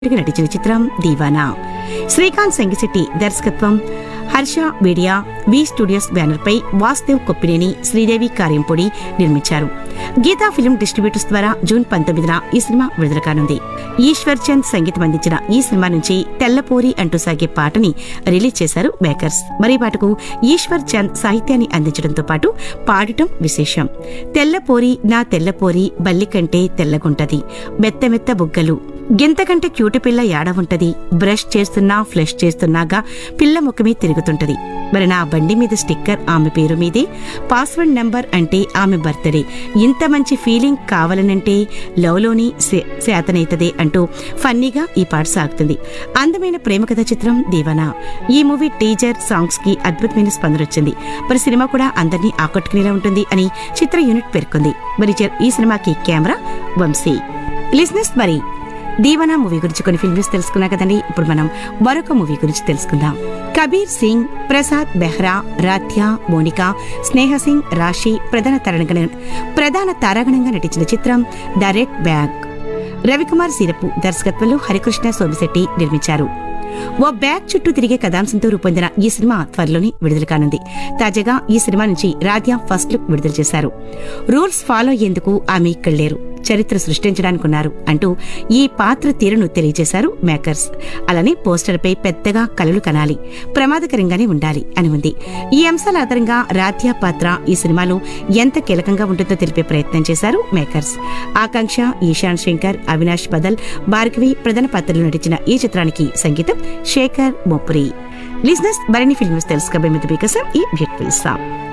గా నటించిన చిత్రం దీవానా శ్రీకాంత్ సంగిశెట్టి దర్శకత్వం Harsha media V studios banner పై వాసుదేవ్ కొప్పినేని శ్రీదేవి కార్యంపొడి నిర్మించారు గీతా ఫిల్మ్ డిస్ట్రిబ్యూటర్స్ ద్వారా జూన్ పంతొమ్మిదిన ఈ సినిమా విడుదల కానుంది ఈశ్వర్ చంద్ సంగీతం అందించిన ఈ సినిమా నుంచి తెల్లపోరి అంటూ సాగే పాటని రిలీజ్ చేశారు మేకర్స్ మరి ఈ పాటకు ఈశ్వర్ చంద్ సాహిత్యాన్ని అందించడంతో పాటు పాడటం విశేషం తెల్లపోరి నా తెల్లపోరి బల్లి కంటే తెల్లగుంటది మెత్త మెత్త బుగ్గలు గింతకంటే క్యూటి పిల్ల యాడ ఉంటది బ్రష్ చేస్తున్నా ఫ్లష్ చేస్తున్నాగా పిల్ల ముఖమే తిరుగుతుంటది మరి నా బండి మీద స్టిక్కర్ ఆమె పేరు మీదే పాస్వర్డ్ నంబర్ అంటే ఆమె బర్త్డే ఇంత మంచి ఫీలింగ్ కావాలనంటే లవ్లోని శాతనైతదే అంటూ ఫన్నీగా ఈ పాట సాగుతుంది అందమైన ప్రేమ కథ చిత్రం దీవన ఈ మూవీ టీజర్ సాంగ్స్ కి అద్భుతమైన స్పందన వచ్చింది మరి సినిమా కూడా అందరినీ ఆకట్టుకునేలా ఉంటుంది అని చిత్ర యూనిట్ పేర్కొంది మరి చ- ఈ సినిమాకి కెమెరా వంశీ లిజినెస్ మరి దీవనా మూవీ గురించి కొన్ని ఫిల్మ్స్ తెలుసుకున్నా కదండి ఇప్పుడు మనం మరొక మూవీ గురించి తెలుసుకుందాం కబీర్ సింగ్ ప్రసాద్ బెహ్రా రాధ్య మోనికా స్నేహ సింగ్ రాశి ప్రధాన తారాగణ ప్రధాన తారాగణంగా నటించిన చిత్రం the red bag Ravikumar Seerapu దర్శకత్వంలో హరికృష్ణ సోమిశెట్టి నిర్మించారు ఓ బ్యాగ్ చుట్టూ తిరిగే కథాంశంతో రూపొందిన ఈ సినిమా త్వరలోనే విడుదల కానుంది తాజాగా ఈ సినిమా నుంచి రాధ్య ఫస్ట్ లుక్ విడుదల చేశారు రూల్స్ ఫాలో అయ్యేందుకు ఆమె ఇక్కడ లేరు చరిత్ర సృష్టించడానికున్నారు అంటూ ఈ పాత్ర తీరును తెలియజేశారు మేకర్స్ అలానే పోస్టర్పై పెద్దగా కలలు కనాలి ప్రమాదకరంగానే ఉండాలి అని ఉంది ఈ అంశాల ఆధారంగా రాధ్య పాత్ర ఈ సినిమాలో ఎంత కీలకంగా ఉంటుందో తెలిపే ప్రయత్నం చేశారు మేకర్స్ ఆకాంక్ష ఈశాన్ శంకర్ అవినాష్ బదల్ భార్గవి ప్రధాన పాత్రలు నటించిన ఈ చిత్రానికి సంగీతం శేఖర్ మొప్రి లిజినెస్ మరిన్ని ఫిల్మ్స్ తెలుసుకోబోయే మీద మీకోసం ఈ బ్యూటిఫుల్ సాంగ్